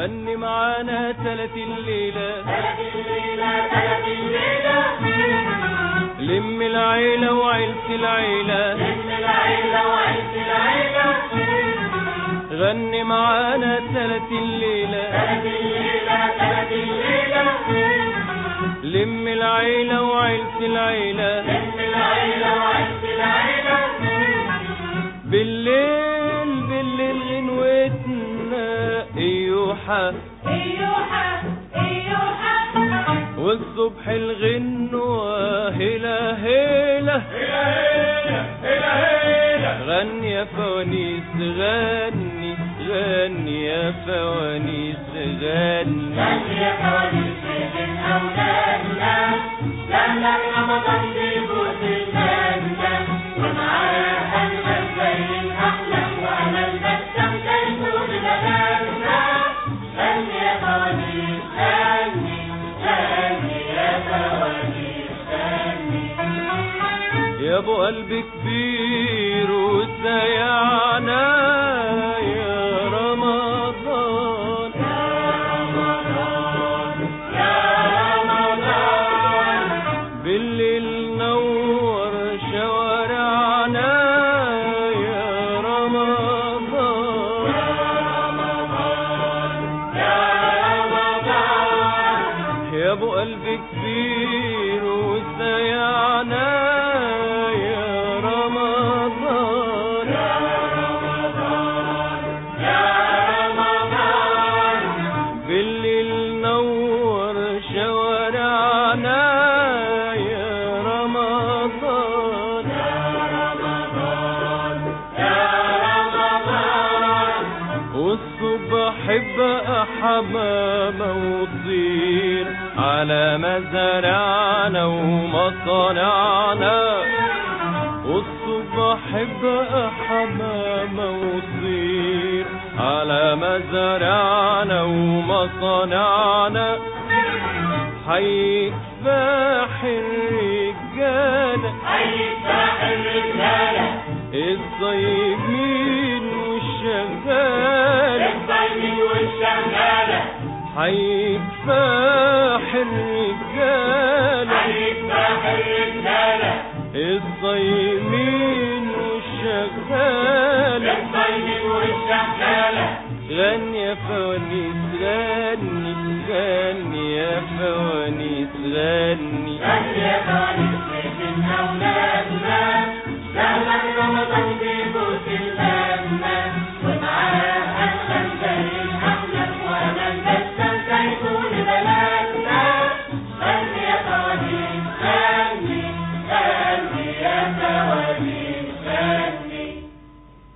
غني معانا تلات الليلة تلات الليلة تلات الليلة لم العيلة وعيلة العيلة لم العيلة وعيلة العيلة غني معانا تلات الليلة تلات الليلة تلات الليلة لم العيلة وعيلة العيلة لم العيلة وعيلة العيلة بالليل بالليل غنوتنا ايوحة ايوحة ايوحة والصبح الغنوة هلا هلا غني يا فوانيس غني غني يا فوانيس غني غني يا فوانيس من أولادنا لما رمضان بيفوت الجنة ومعايا أجمل زي الأحلام وأنا البسام كيفوت بلدنا غني يا فوانيس غني غني يا فوانيس غني يا ابو قلب كبير وسيعنا يا رمضان بالليل نور شوارعنا يا رمضان يا ابو قلب كبير وسيعنا يا رمضان بالليل نور شوارعنا يا رمضان والصبح بقى حمامة وطير على مزارعنا ومصانعنا والصبح بقى حمامة وطير على مزارعنا ومصانعنا حي كفاح الرجالة هيفتح الرجالة الصيبين والشغالة الصيدين والشغالة حي كفاح الرجالة هيفتح الرجالة الصيمين والشغالة الصيدين والشغالة غني يا فوانيس غني غني يا فوانيس غني غني يا فوانيس